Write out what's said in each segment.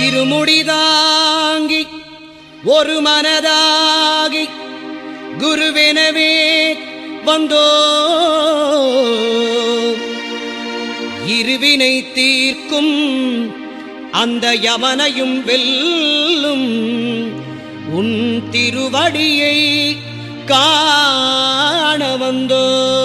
இருமுடிதாங்கி ஒரு மனதாகி குருவெனவே வந்தோ இருவினை தீர்க்கும் அந்த யமனையும் வெல்லும் உன் திருவடியை காண வந்தோ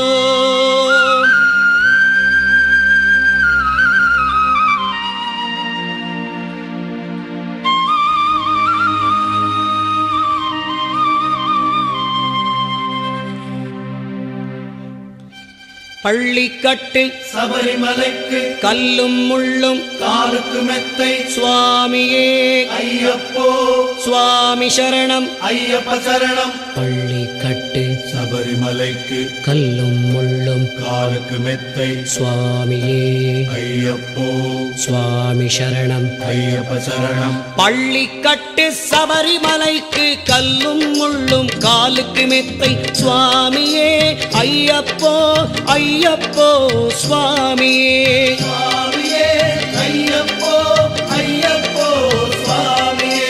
பள்ளிக்கட்டு சபரிமலைக்கு கல்லும் முள்ளும் காலுக்கு மெத்தை சுவாமியே ஐயப்போ சுவாமி சரணம் ஐயப்ப சரணம் பள்ளிக்கட்டு சபரிமலைக்கு கல்லும் முள்ளும் காலுக்கு மெத்தை சுவாமியே ஐயப்போ சுவாமி சரணம் ஐயப்ப சரணம் பள்ளிக்கட்டு சபரிமலைக்கு கல்லும் முள்ளும் காலுக்கு மெத்தை சுவாமியே ஐயப்போ ஐயப்போ சுவாமியே சுவாமியே ஐயப்போ ஐயப்போ சுவாமியே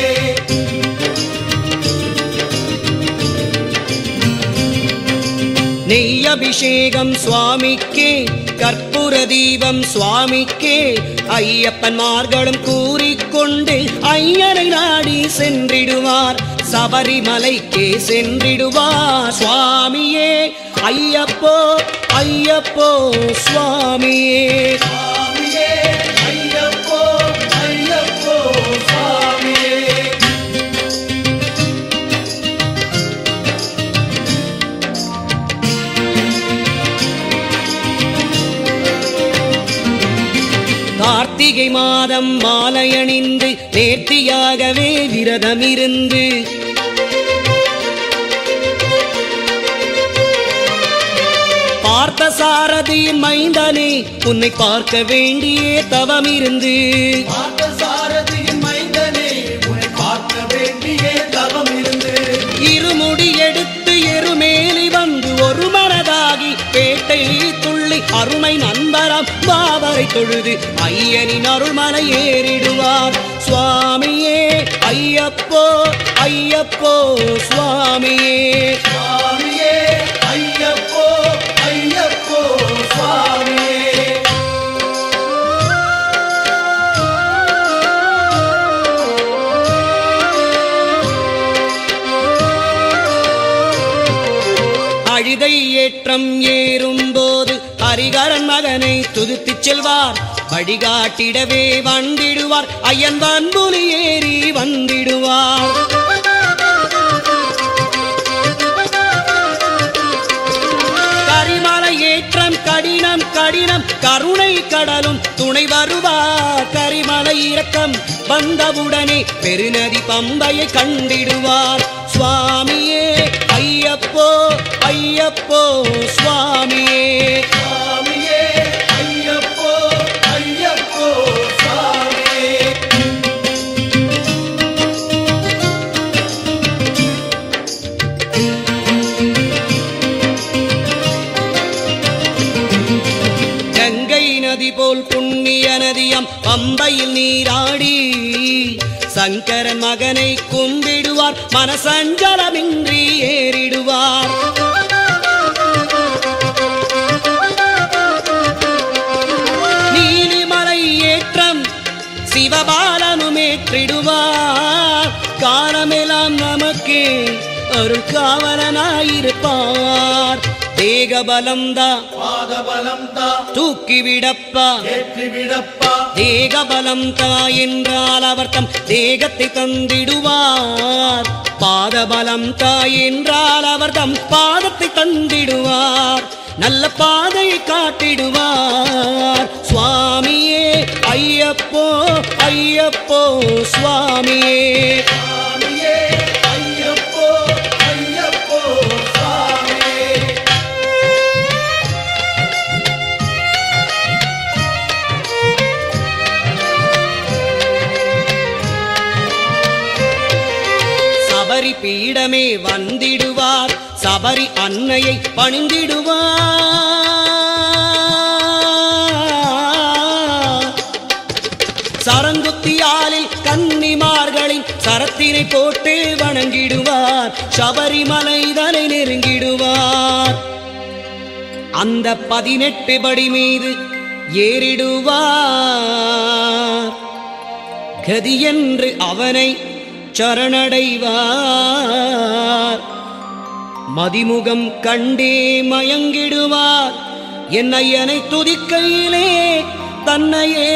நெய் அபிஷேகம் சுவாமிக்கே கற்பூர தீபம் சுவாமிக்கே ஐயப்பன்மார்களும் கூறிக்கொண்டு ஐயனை நாடி சென்றிடுவார் சபரிமலைக்கே சென்றிடுவார் சுவாமியே ஐயப்போ ஐயப்போ சுவாமியே சுவாமியே ஐயப்போ ஐயப்போ சுவாமியே கார்த்திகை மாதம் மாலையணிந்து நேர்த்தியாகவே விரதமிருந்து பார்த்த சாரதியின் மைந்தனே உன்னை பார்க்க வேண்டியே தவமிருந்து பார்த்த சாரதியின் மைந்தனே உன்னை பார்க்க வேண்டியே தவம் இருந்து இருமுடி எடுத்து எருமேலி வந்து ஒரு மனதாகி பேட்டை துள்ளி அருமை நண்பராம் பாவரை தொழுது ஐயனின் அருள்மலை ஏறிடுவார் சுவாமியே ஐயப்போ ஐயப்போ சுவாமியே சுவாமியே ஐயப்போ ஐயப்போ சுவாமியே அழிதை ஏற்றம் ஏறும்போது ஹரிகரன் மகனை துதித்துச் செல்வார் வழிகாட்டிடவே வந்திடுவார் ஐயன் வன்புலி ஏறி வந்திடுவார் கரிமலை ஏற்றம் கடினம் கடினம் கருணை கடலும் துணை வருவார் கரிமலை இறக்கம் வந்தவுடனே பெருநதி பம்பையை கண்டிடுவார் சுவாமியே ஐயப்போ ஐயப்போ சுவாமியே சுவாமியே ஐயப்போ ஐயப்போ சுவாமியே கங்கை நதி போல் புண்ணிய நதியம் பம்பையில் நீராடி சங்கரன் மகனை கும்பிடுவார் மனசஞ்சலமின்றி ஏறிடுவார் நீலிமலை ஏற்றம் சிவபாலனுமேற்றிடுவார் காலமெல்லாம் நமக்கு அருள் காவலனாயிருப்பார் தேகபலம்தா பாதபலம் தா தூக்கிவிடப்பா ஏற்றி விடப்பா தேகபலம் தா என்றால் அவர் தம் தேகத்தை தந்திடுவார் பாதபலம் தா என்றால் அவர் தம் பாதத்தை தந்திடுவார் நல்ல பாதையை காட்டிடுவார் சுவாமியே ஐயப்போ ஐயப்போ சுவாமியே சுவாமியே ஐயப்போ ஐயப்போ சுவாமியே சபரி பீடமே வந்திடுவார் சபரி அன்னையை பணிந்திடுவார் சரங்குத்தியாலில் கந்த கலசத்தினை போட்டு வணங்கிடுவார் சபரிமலைதனை நெருங்கிடுவார் அந்த பதினெட்டு படி மீது ஏறிடுவார் கதி என்று அவனை சரணடைவார் மதிமுகம் கண்டே மயங்கிடுவார் என்னையனை துதிக்கையிலே தன்னையே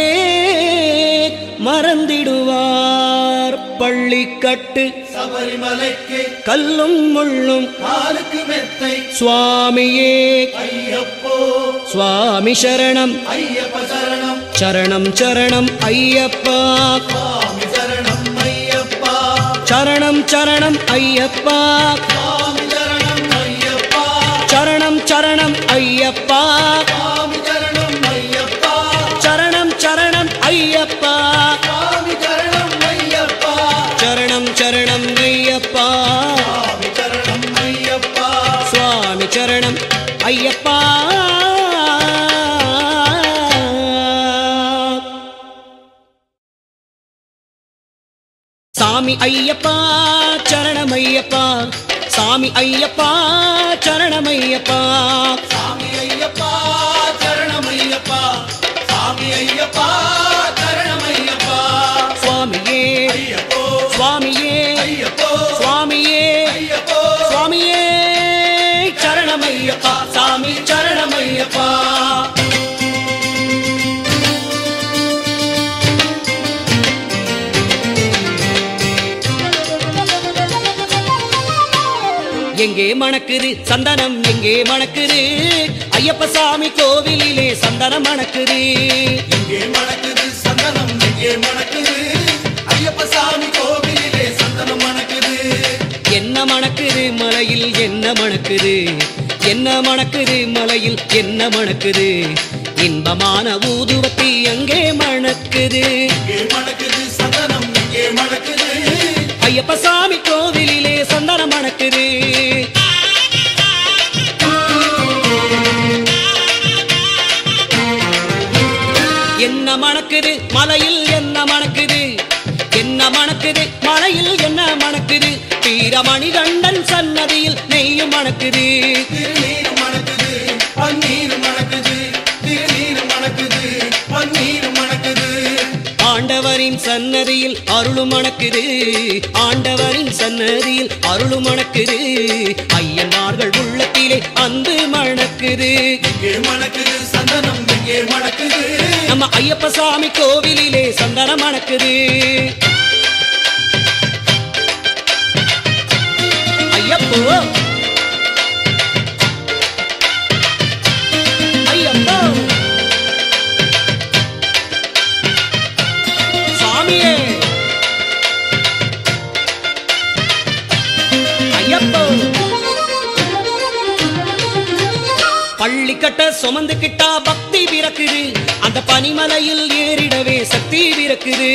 மறந்திடுவார் பள்ளிக்கட்டு சபரிமலைக்கு கல்லும் முள்ளும் காலுக்கு மெத்தை சுவாமியே ஐயப்போ சுவாமி சரணம் ஐயப்ப சரணம் சரணம் சரணம் ஐயப்பா சுவாமி சரணம் ஐயப்பா சரணம் சரணம் ஐயப்பா சுவாமி சரணம் ஐயப்பா சரணம் சரணம் ஐயப்பா சுவாமி சரணம் ஐயப்பா சரணம் சரணம் ஐயப்பா சுவாமி சரணம் ஐயப்பா சரணம் சரணம் ஐயப்பா சுவாமி சரணம் ஐயப்பா சுவாமி சரணம் ஐயப்பா சாமி ஐயப்பா சரணம் ஐயப்பா சாமி ஐயப்பா சரணம் ஐயப்பா சாமி ஐயப்பா சரணம் ஐயப்பா சாமி ஐயப்பா சரணம் ஐயப்பா சுவாமியே ஐயப்போ சுவாமியே ஐயப்போ சுவாமியே ஐயப்போ சுவாமியே சரணமையப்பா சாமி சரணமையப்பா எங்கே மணக்குது சந்தனம் எங்கே மணக்குது ஐயப்ப சாமி கோவிலிலே சந்தனம் மணக்குது எங்கே மணக்குது சந்தனம் எங்கே மணக்குது ஐயப்ப சாமி கோவிலிலே சந்தனம் மணக்குது என்ன மணக்குது மலையில் என்ன மணக்குது என்ன மணக்குது மலையில் என்ன மணக்குது இன்பமான ஊதுவத்தி எங்கே மணக்குது எங்கே மணக்குது சந்தனம் எங்கே மணக்குது ஐயப்ப சாமி கோவிலிலே சந்தனம் மணக்குது என்ன மணக்குது மலையில் என்ன மணக்குது என்ன மணக்குது மலையில் என்ன மணக்குது வீரமணிகண்டன் சன்னதியில் நெய்யும் மணக்குது திருநீர் மணக்குது பன்னீர் மணக்குது திருநீர் மணக்குது பன்னீர் மணக்குது ஆண்டவரின் சன்னதியில் அருளும் மணக்குது ஆண்டவரின் சன்னதியில் அருளும் மணக்குது ஐயன்மார்கள் உள்ளத்திலே அன்பு மணக்குது எங்கே மணக்குது சந்தனம் எங்கே மணக்குது நம்ம ஐயப்ப சாமி கோவிலிலே சந்தனம் மணக்குது ஐயப்போ ஐயப்போ சாமியே ஐயப்போ பள்ளிக்கட்ட சுமந்துக்கிட்டா பக்தி பிறக்குது அந்த பனிமலையில் ஏறிடவே சக்தி பிறக்குது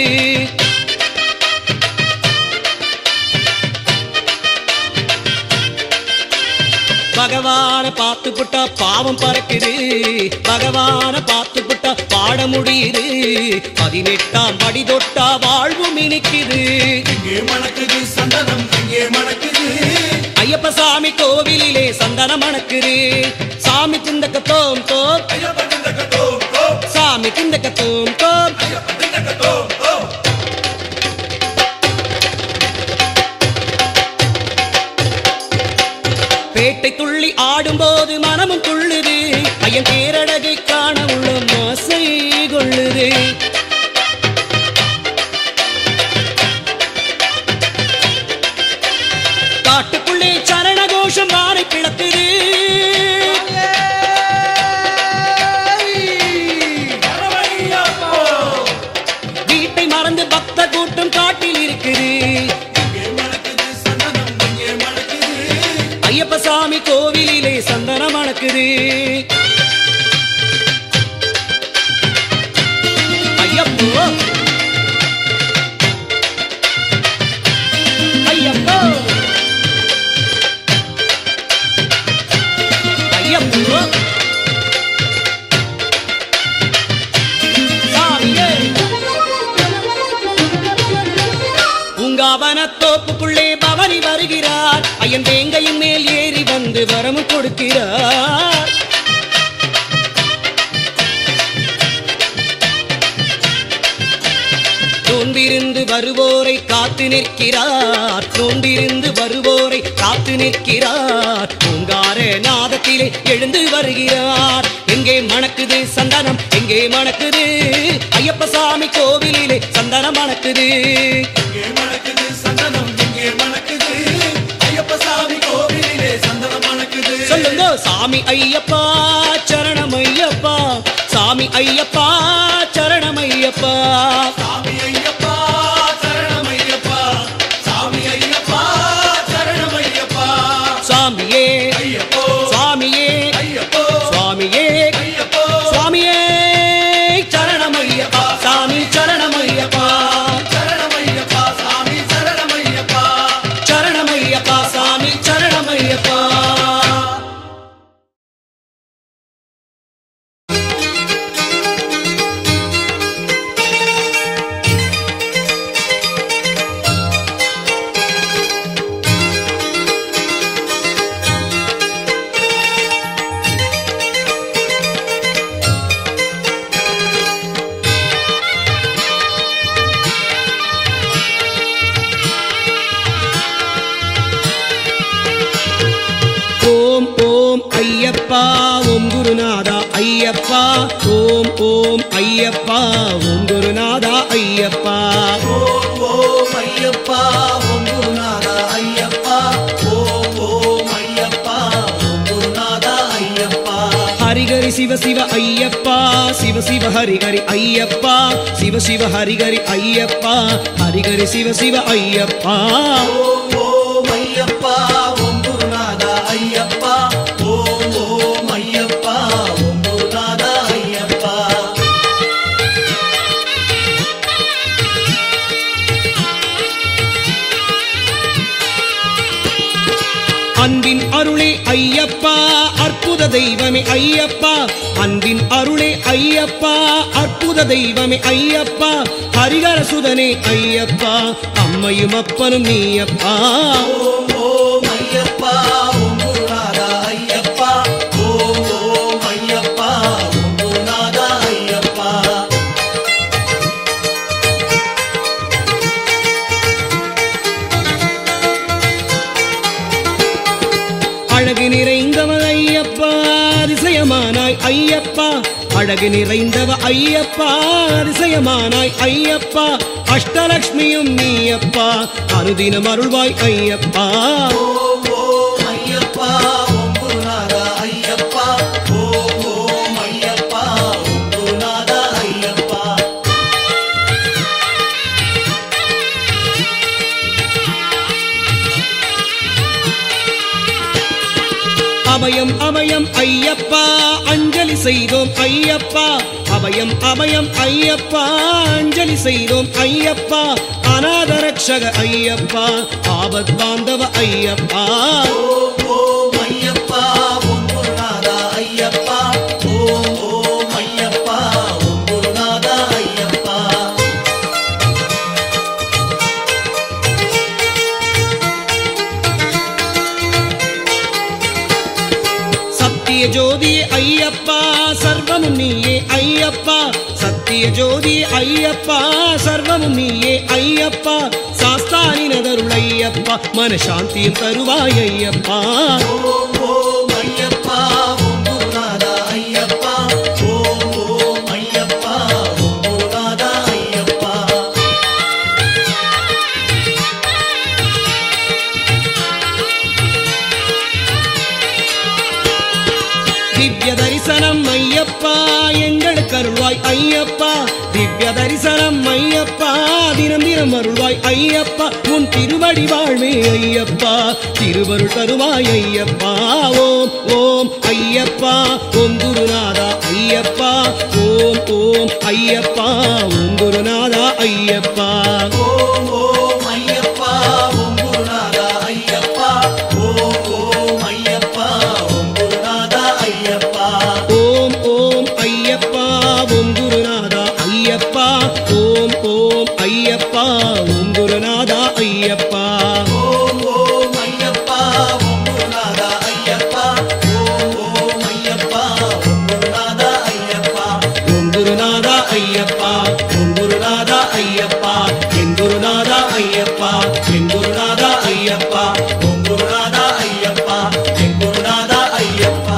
பகவான பார்த்து புட்டா பாவம் பறக்குது பகவான பார்த்து புட்டா பாட முடியுது பதினெட்டாம் படி தொட்டா வாழ்வும் இனிக்குது எங்கே மணக்குது சந்தனம் எங்கே மணக்குது ஐயப்ப சாமி கோவிலிலே சந்தனம் மணக்குது சாமி திந்தக்க தோம் தோம் ஐயப்ப திண்டக தோம் தோம் சாமி திந்தக்க தோம் தோம் ஐயப்ப திண்டக தோம் தோம் பேட்டை துள்ளி ஆடும்போது மனமும் துள்ளுது ஐயன் பேரழகை காண உள்ள ஆசை கொள்ளுது காட்டுக்குள்ளே சரண கோஷம் வாரை பிளக்குது சரவணையப்போ வீட்டை மறந்து பக்த கூட்டம் காட்டில் இருக்குது எங்கே மணக்குது சந்தனம் எங்கே மணக்குது ஐயப்ப சாமி கோவிலிலே சந்தனம் மணக்குது ஐயப்போ ஐயப்போ ஐயப்போ சாமியே உங்காவனத்த ஐயன் தேங்கையின் மேல் ஏறி வந்து வரமும் கொடுக்கிறார் நோன்பிருந்து வருவோரை காத்து நிற்கிறார் நோன்பிருந்து வருவோரை காத்து நிற்கிறார் பூங்கார நாதத்திலே எழுந்து வருகிறார் எங்கே மணக்குது சந்தனம் எங்கே மணக்குது ஐயப்ப சாமி கோவிலிலே சந்தனம் மணக்குது இங்கே மணக்குது சந்தனம் இங்கே மணக்குது ஐயப்ப சாமி கோவிலிலே சந்தனம் மணக்குது சொல்லுங்க சாமி ஐயப்பா சரணம் ஐயப்பா சாமி ஐயப்பா சரணம் ஐயப்பா சாமி ஐயப்பா சரணம் ஐயப்பா சாமி ஐயப்பா சரணம் ஐயப்பா சாமியே ஐயப்போ சுவாமியே ஐயப்போ சுவாமியே ஐயப்போ சுவாமியே சரணம் ஐயப்பா சாமி சரணம் ஐயப்பா சரணம் ஐயப்பா சாமி சரணம் ஐயப்பா சரணம் ஐயப்பா சாமி சரணம் ஐயப்பா ஓம் ஓம் ஐயப்பா ஓம் குருநாதா ஐயப்பா ஓம் ஓம் ஐயப்பா ஓம் குருநாதா ஐயப்பா ஓம் ஓம் ஐயப்பா ஓம் குருநாதா ஐயப்பா ஓம் ஓம் ஐயப்பா ஓம் குருநாதா ஐயப்பா ஹரிகரி சிவ சிவ ஐயப்பா சிவ சிவ ஹரிகரி ஐயப்பா சிவ சிவ ஹரிகரி ஐயப்பா ஹரிகரி சிவ சிவ ஐயப்பா ஓம் ஓம் ஐயப்பா ஓம் குருநாதா ஐயப்பா ஓம் ஓம் ஐயப்பா ஓம் குருநாதா ஐயப்பா அன்பின் அருளே ஐயப்பா அற்புத தெய்வமே ஐயப்பா அன்பின் அருளே ஐயப்பா அற்புத தெய்வமே ஐயப்பா ஹரிகர சுதனே ஐயப்பா அம்மையும் அப்பனும் நீயப்பா ஓம் ஓம் ஐயப்பா ஓம் குருநாதா ஐயப்பா ஓம் ஓம் ஐயப்பா ஓம் குருநாதா ஐயப்பா அழகு நிறைந்தவ ஐயப்பா அதிசயமானாய் ஐயப்பா அழகு நிறைந்தவ ஐயப்பா அதிசயமானாய் ஐயப்பா அஷ்டலக்ஷ்மியும் நீயப்பா அனுதினம் அருள்வாய் ஐயப்பா ஓம் ஓம் ஐயப்பா ஓம் குருநாதா ஐயப்பா ஓம் ஓம் ஐயப்பா ஓம் குருநாதா ஐயப்பா அபயம் அபயம் ஐயப்பா அஞ்சலி செய்தோம் ஐயப்பா அபயம் அபயம் ஐயப்பா அஞ்சலி செய்தோம் ஐயப்பா அநாத ரட்சக ஐயப்பா ஆபத் பாந்தவ ஐயப்பா ஓம் ஓம் ஐயப்பா ஓம் குருநாதா ஐயப்பா ஓம் ஓம் ஐயப்பா ஓம் குருநாதா ஐயப்பா சத்திய ஜோதி ஐயப்பா சர்வமும் நீயே ஐயப்பா சத்திய ஜோதி ஐயப்பா சர்வமும் நீயே ஐயப்பா சாஸ்தானினதருள் ஐயப்பா மனசாந்தியும் தருவாய் ஐயப்பா ஓம் ஓம் ஐயப்பா ஓம் குருநாதா ஐயப்பா ஓம் ஓம் ஐயப்பா ஓம் குருநாதா ஐயப்பா திவ்ய தரிசனம் ஐயப்பா எங்களுக்கு அருள்வாய் ஐயப்பா திவ்ய தரிசனம் ஐயப்பா தினம் தினம் அருள்வாய் ஐயப்பா உன் திருவடி வாழ்வே ஐயப்பா திருவருள் தருவாய் ஐயப்பா ஓம் ஓம் ஐயப்பா ஓம் குருநாதா ஐயப்பா ஓம் ஓம் ஐயப்பா ஓம் குருநாதா ஐயப்பா ஓம் ஓம் ஐயப்பா ஓம் குருநாதா ஐயப்பா ஓம் ஓம் ஐயப்பா ஓம் குருநாதா ஐயப்பா ஓம் ஓம் ஐயப்பா ஓம் குருநாதா ஐயப்பா ஓம் ஓம் ஐயப்பா ஓம் குருநாதா ஐயப்பா ஓம் ஓம் ஐயப்பா ஐயப்பா ஓம் குருநாதா ஐயப்பா என் குருநாதா ஐயப்பா என் குருநாதா ஐயப்பா ஓம் குருநாதா ஐயப்பா என் குருநாதா ஐயப்பா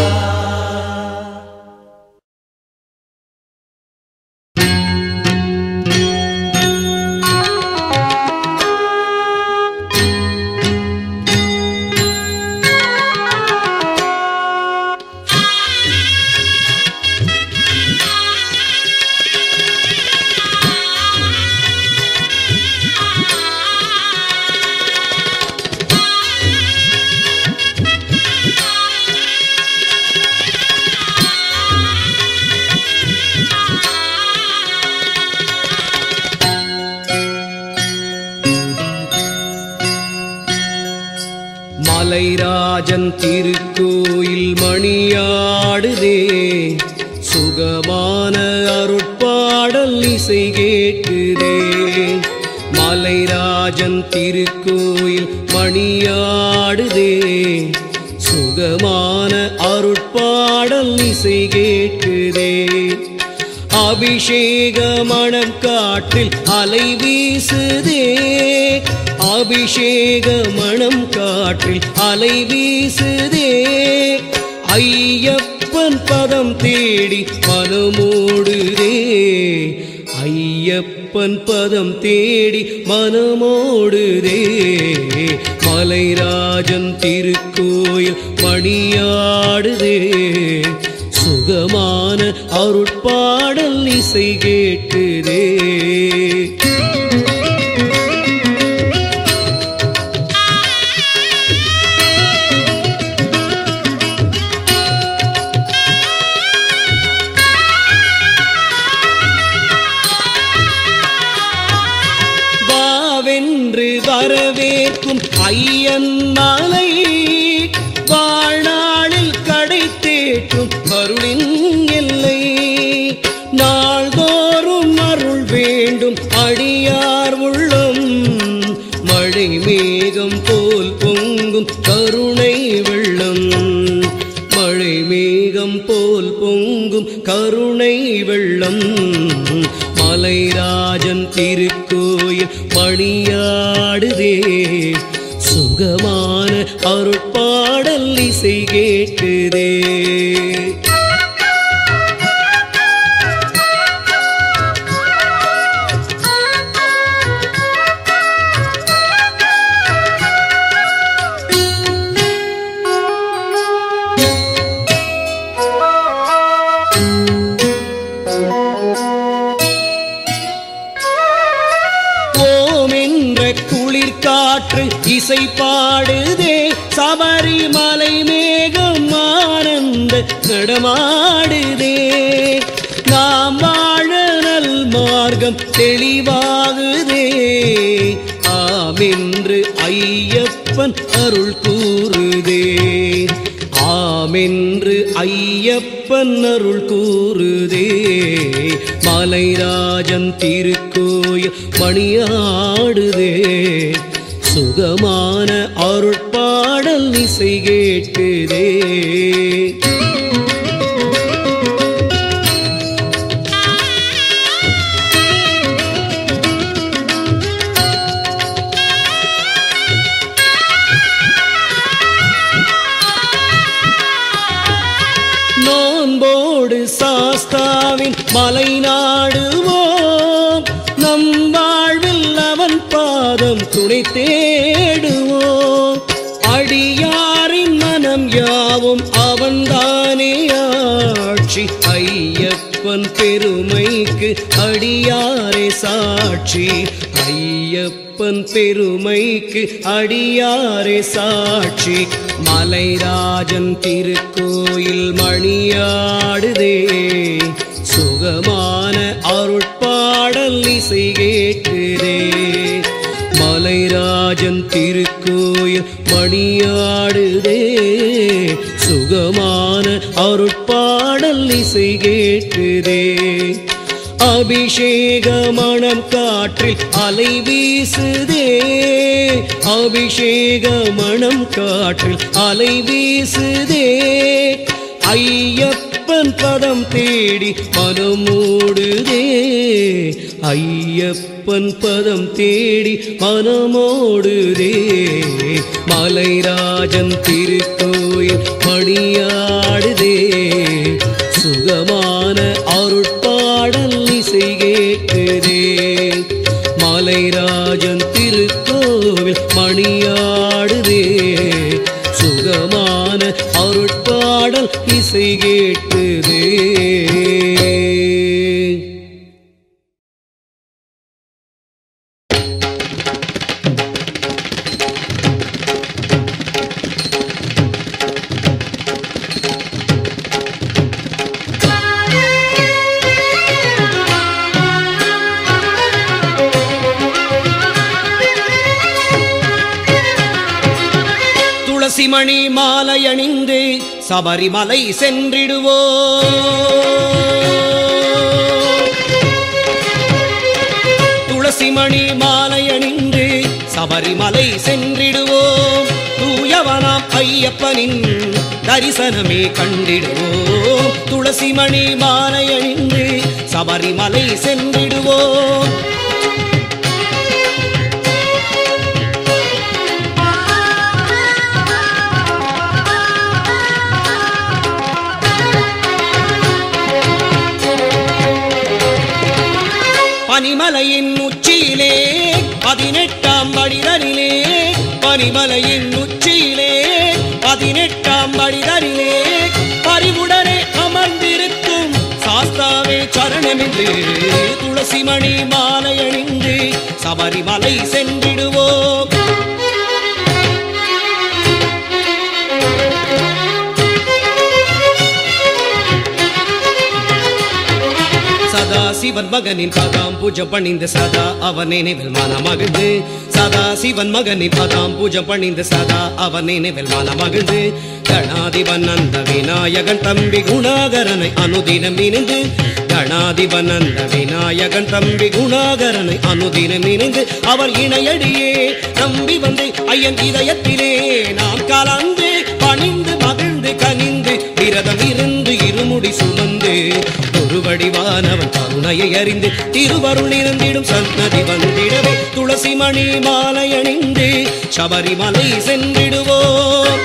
மலைராஜன் திருக்கோயில் மணியாடுதே சுகமான அருட்பாடல் இசை கேட்குதே மலைராஜன் திருக்கோயில் மணியாடுதே சுகமான அருட்பாடல் இசை கேட்குதே அபிஷேக மணம் காற்றில் அலை வீசுதே அபிஷேக மணம் காற்றில் அலை வீசுதே ஐயப்பன் பதம் தேடி மனமோடுதே ஐயப்பன் பதம் தேடி மனமோடுதே மலைராஜன் திருக்கோயில் மணியாடுதே சுகமான அருட்பாடல் இசை கேட்குதே வாவென்று வரவேற்கும் ஐயன் மலை வாழ்நாளில் கடை தேற்றும் அருளின் எல்லை நாள்தோறும் அருள் வேண்டும் அடியார் உள்ளம் மழை மேகம் போல் பொங்கும் கருணை வெள்ளம் மழை மேகம் போல் பொங்கும் கருணை வெள்ளம் மலைராஜன் திருக்கோயில் மணியாடுதே சுகமான அருட்பாடல் இசை கேட்குதே ஓம் என்ற குளிர் காற்று இசை பாடுதே சபரிமலை மேகம் ஆனந்த நடமாடுதே நாம் வாழ நல் மார்க்கம் தெளிவாகுதே ஆமென்று ஐயப்பன் அருள் கூறுதே ஆமென்று ஐயப்பன் அருள் கூறுதே மலைராஜன் திருக்கோயில் மணியாடுதே சுகமான அருட்பாடல் இசை கேட்குதே நோன்போடு சாஸ்தாவின் மலை நாடுவோம் நம் வாழ்வில் அவன் பாதம் துணை தேடுவோம் அடியாரின் மனம் யாவும் அவன்தானே ஆட்சி ஐயப்பன் பெருமைக்கு அடியாரே சாட்சி ஐயப்பன் பெருமைக்கு அடியாரே சாட்சி மலைராஜன் திருக்கோயில் மணியாடுதே சுகமான அருட்பாடல் இசை கேட்குதே மலைராஜன் திருக்கோயில் மணியாடுதே சுகமான அருட்பாடல் இசை கேட்குதே அபிஷேக மணம் காற்றில் அலை வீசுதே அபிஷேக மணம் காற்றில் அலை வீசுதே ஐயப்ப ஐயப்பன் பதம் தேடி மனமோடுதே ஐயப்பன் பதம் தேடி மனமோடுதே மலைராஜன் திருக்கோயில் மணியாடுதே சுகமான அருட்பாடல் இசை கேட்குதே மலைராஜன் திருக்கோவில் மணியாடுதே சுகமான அருட்பாடல் இசை கேட்குதே துளசி மணி மாலை அணிந்து சபரிமலை சென்றிடுவோ துளசி மணி மாலை அணிந்து சபரிமலை சென்றிடுவோம் தூயவனாம் ஐயப்பனின் தரிசனமே கண்டிடுவோம் துளசி மணி மாலை அணிந்து சபரிமலை சென்றிடுவோம் பனிமலையின் உச்சியிலே பதினெட்டாம் படிதனிலே பனிமலையின் உச்சியிலே பதினெட்டாம் படிதனிலே பறிவுடனே அமர்ந்திருக்கும் சாஸ்தாவே சரணமென்று துளசி மணி மாலை அணிந்து சபரிமலை சென்றிடுவோம் சதா சிவன் மகனின் பதாம் பூஜை பணிந்து சதா அவன் நினைவில் மனமகிழ்ந்து சதா சிவன் மகனின் பதாம் பூஜை பணிந்து சதா அவன் நினைவில் மனமகிழ்ந்து கணாதிபன் அந்த விநாயகன் தம்பி குணாகரனை அனுதினம் நினைந்து கணாதிபன் அந்த விநாயகன் தம்பி குணாகரனை அனுதினம் நினைந்து அவர் இணையடியே நம்பி வந்து ஐயன் இதயத்திலே நாம் கலந்து பணிந்து மகிழ்ந்து கனிந்து விரதம் இருந்து இருமுடி சுமந்து ஒரு வடிவானவன் கருணையை அறிந்து திருவருள் இருந்திடும் சன்னதி வந்திடவே துளசி மணி மாலை அணிந்து சபரிமலை சென்றிடுவோம்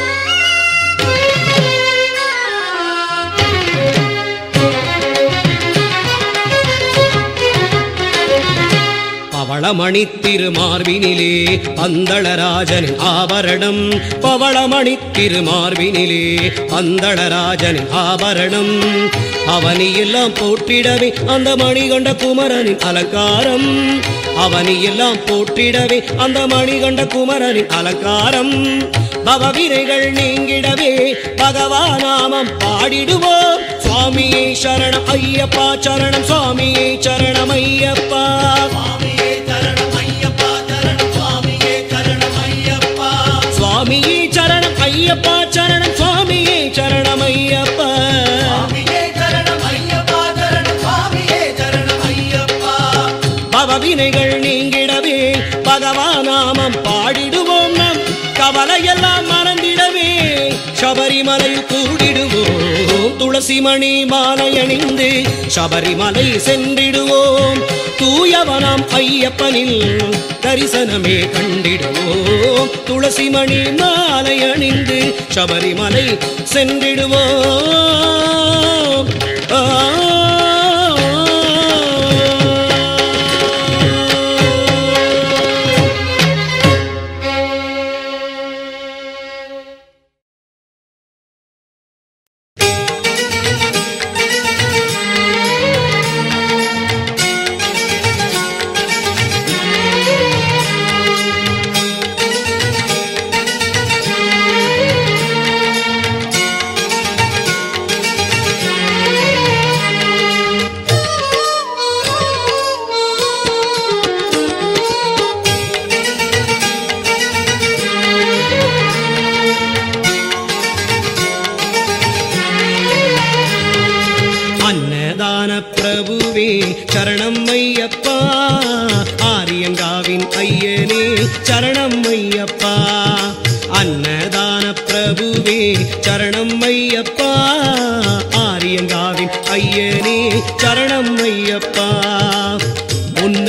பவளமணி திருமார்பினிலே பந்தளராஜனின் ஆபரணம் பவளமணி திருமார்பினிலே பந்தளராஜனின் ஆபரணம் அவனியெல்லாம் போற்றிடவே அந்த மணிகண்ட குமரனின் அலங்காரம் அவனியெல்லாம் போற்றிடவே அந்த மணிகண்ட குமரனின் அலங்காரம் பவவினைகள் நீங்கிடவே பகவானாமம் பாடிடுவோம் சுவாமியே சரணம் ஐயப்பா சரணம் சுவாமியே சரணம் ஐயப்பா சுவாமியே சரணம் ஐயப்பா சரணம் சுவாமியே சரணம் ஐயப்பா சுவாமியே சரணம் ஐயப்பா சரணம் சுவாமியே சரணம் ஐயப்பா சுவாமியே சரணம் ஐயப்பா சரணம் சுவாமியே சரணம் ஐயப்பா பவவினைகள் நீங்கிடவே பகவானாமம் பாடிடுவோம் நம் கவலையெல்லாம் மறந்திடவே சபரிமலை கூடிடுவோம் துளசி மணி மாலை அணிந்து சபரிமலை சென்றிடுவோம் தூயவனாம் ஐயப்பனில் தரிசனமே கண்டிடுவோம் துளசி மணி மாலை அணிந்து சபரிமலை சென்றிடுவோம் ஆ அன்னதான பிரபுவே சரணம் ஐயப்பா ஆரியங்காவின் ஐயனே சரணம் ஐயப்பா அன்னதான பிரபுவே சரணம் ஐயப்பா ஆரியங்காவின்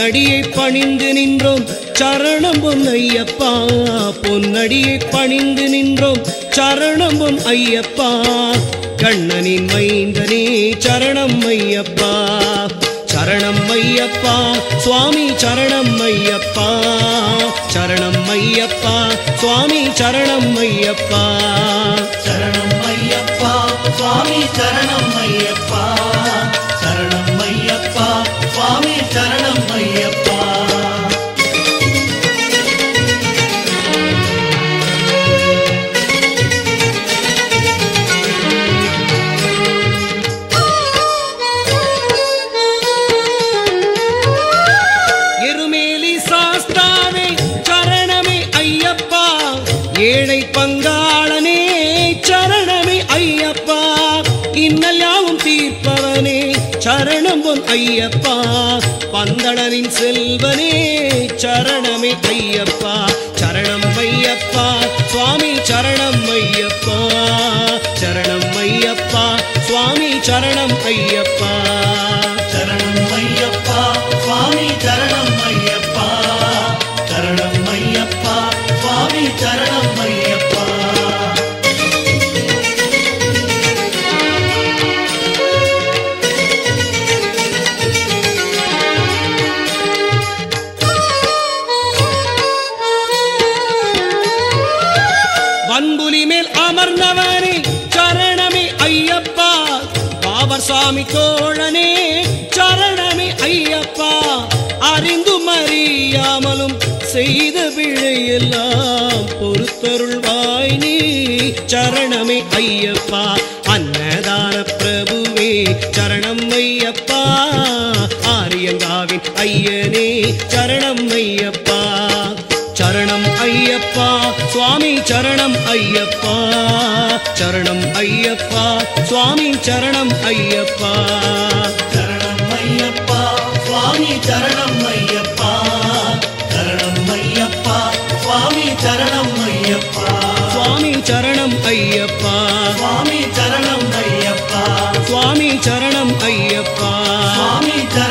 பொன்னடியை பணிந்து நின்றோம் சரணம் பொன் ஐயப்பா பொன்னடியை பணிந்து நின்றோம் சரணம் பொன் ஐயப்பா கண்ணனின் மைந்தனே சரணம் ஐயப்பா சரணம் ஐயப்பா சுவாமி சரணம் ஐயப்பா சரணம் ஐயப்பா சுவாமி சரணம் ஐயப்பா சரணம் ஐயப்பா சுவாமி சரணம் ஐயப்பா சரணம் ஐயப்பா சுவாமி சரணம் ஐயப்பா எருமேலி சாஸ்தாவே சரணமே ஐயப்பா ஏழை பங்காளனே சரணமே ஐயப்பா இன்னல் யாவும் தீர்ப்பவனே சரணம் பொன் ஐயப்பா பந்தளனின் செல்வனே சரணமே ஐயப்பா சரணம் ஐயப்பா சுவாமி சரணம் ஐயப்பா சரணம் ஐயப்பா சுவாமி சரணம் ஐயப்பா சரணம் ஐயப்பா சுவாமி சரணம் ஐயப்பா சரணம் ஐயப்பா சுவாமி சரணம் ஐயப்பா வன்புலி மேல் அமர்ந்தவனே சரணமே ஐயப்பா பாவர் சுவாமி தோழனே சரணமே ஐயப்பா அறிந்தும் அறியாமலும் செய்த பிழையெல்லாம் பொறுத்தருள்வாய் நீ சரணமே ஐயப்பா அன்னதான பிரபுவே சரணம் ஐயப்பா ஆரியங்காவின் ஐயனே சரணம் ஐயப்பா சரணம் ஐயப்பா சுவாமி சரணம் ஐயப்பா சரணம் ஐயப்பா சுவாமி சரணம் ஐயப்பா சரணம் ஐயப்பா சுவாமி சரணம் ஐயப்பா சரணம் ஐயப்பா சுவாமி சரணம் ஐயப்பா சுவாமி சரணம் ஐயப்பா சுவாமி சரணம் ஐயப்பா சுவாமி சரணம் ஐயப்பா சுவாமி சரணம்